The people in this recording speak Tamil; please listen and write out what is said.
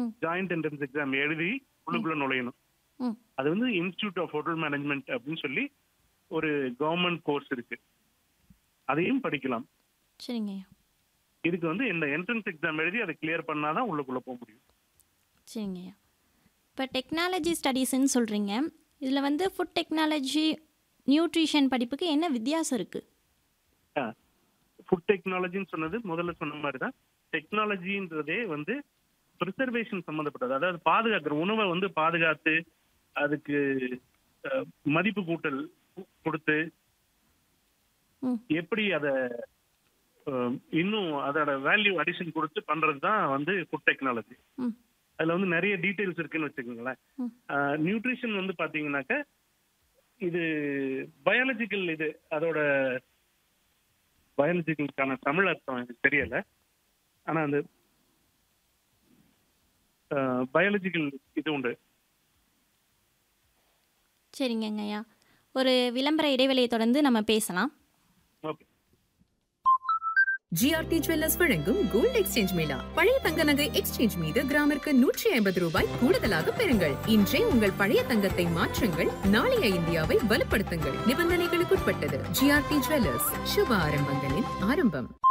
ம். ஜாயிண்ட் என்ட்ரன்ஸ் எக்ஸாம் எழுதி உள்ளுக்குள்ள நுழையணும் ம் அது வந்து இன்ஸ்டிடியூட் ஆஃப் ஹோட்டல் மேனேஜ்மெண்ட் அப்படின்னு சொல்லி ஒரு கவர்மெண்ட் கோர்ஸ் இருக்கு அதையும் படிக்கலாம் சரிங்க ஐயா இதுக்கு வந்து இந்த என்ட்ரன்ஸ் எக்ஸாம் எழுதி அதை கிளியர் பண்ணாதான் உள்ளுக்குள்ள போக முடியும் சரிங்க ஐயா இப்போ டெக்னாலஜி ஸ்டடீஸ்ன்னு சொல்கிறீங்க இதில் வந்து ஃபுட் டெக்னாலஜி நியூட்ரிஷன் படிப்புக்கு என்ன வித்தியாசம் இருக்குது ஃபுட் டெக்னாலஜின்னு சொன்னது முதல்ல சொன்ன மாதிரி தான் டெக்னாலஜின்றதே வந்து ப்ரிசர்வேஷன் சம்மந்தப்பட்டது அதாவது பாதுகாக்கிற உணவை வந்து பாதுகாத்து அதுக்கு அஹ், மதிப்பு கூட்டல் கு- கொடுத்து ம் எப்படி அதை இன்னும் அதோட வேல்யூ அடிஷன் கொடுத்து பண்றது தான் வந்து ஃபுட் டெக்னாலஜி ம் அதுல வந்து நிறைய டீடைல்ஸ் இருக்குன்னு வச்சுக்கோங்களேன் ம். நியூட்ரிஷன் வந்து பாத்தீங்கன்னாக்க இது பயாலஜிக்கல் இது அதோட பயாலஜிக்கலுக்கான தமிழ் அர்த்தம் எனக்கு தெரியல ஆனா அந்த பயாலஜிக்கல் இது உண்டு சரிங்கங்க ஐயா ஒரு விளம்பர இடைவெளியை தொடர்ந்து நம்ம பேசலாம் ஓகே ஜிஆர்டி ஜுவல்லர்ஸ் வழங்கும் கோல்ட் எக்ஸ்சேஞ்ச் மேளா பழைய தங்க நகை எக்ஸ்சேஞ்ச் மீது கிராமிற்கு நூற்றி ஐம்பது ரூபாய் கூடுதலாக பெறுங்கள் இன்றே உங்கள் பழைய தங்கத்தை மாற்றுங்கள் நாளைய இந்தியாவை வலுப்படுத்துங்கள் நிபந்தனைகளுக்குட்பட்டது ஜிஆர்டி ஜுவல்லர்ஸ் சுப ஆரம்பங்களின் ஆரம்பம்